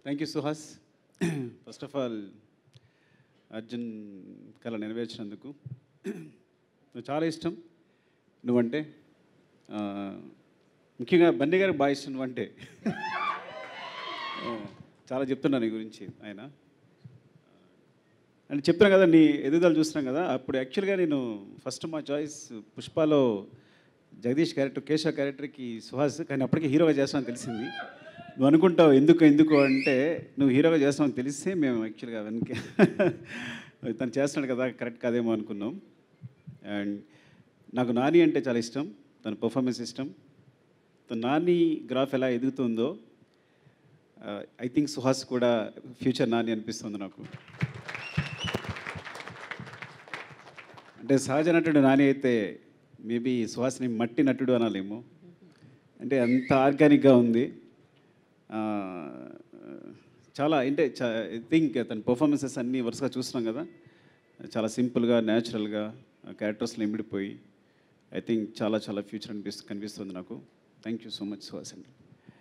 thank you Suhas first of all Arjun కళ నెరవేర్చినందుకు నువ్వు చాలా ఇష్టం నువ్వంటే ఆ, ముఖ్యంగా బండి గారికి బాగా ఇష్టం నువ్వంటే ఆ, చాలా చెప్తున్నా నీ గురించి ఆయన అని చెప్పాను కదా నీ ఎదుగుదల చూస్తున్నాం కదా అప్పుడు యాక్చువల్గా నేను ఫస్ట్ మా చాయిస్ పుష్పలో జగదీష్ క్యారెక్టర్ కేశవ క్యారెక్టర్కి సుహాస్ కానీ అప్పటికి హీరోగా చేస్తామని తెలిసింది నువ్వు అనుకుంటావు ఎందుకు ఎందుకు అంటే నువ్వు హీరోగా చేస్తామని తెలిస్తే మేము యాక్చువల్గా వెనక తను చేస్తున్నాడు కదా కరెక్ట్ కాదేమో అనుకున్నాం అండ్ నాకు నాని అంటే చాలా ఇష్టం తన పర్ఫార్మెన్స్ ఇష్టం తన నాని గ్రాఫ్ ఎలా ఎదుగుతుందో ఐ థింక్ సుహాస్ కూడా ఫ్యూచర్ నాని అనిపిస్తుంది నాకు అంటే సహజ నటుడు నాని అయితే మేబీ సుహాస్ని మట్టి నటుడు అనాలేమో అంటే అంత ఆర్గానిక్గా ఉంది ఆ, చాలా అంటే ఐ థింక్ తన పర్ఫార్మెన్సెస్ అన్నీ వరుసగా చూస్తున్నాం కదా చాలా సింపుల్గా న్యాచురల్గా క్యారెక్టర్స్లో ఇమిడిపోయి ఐ థింక్ చాలా చాలా ఫ్యూచర్ అనిపిస్తు కనిపిస్తుంది నాకు thank you so much Suhas అండి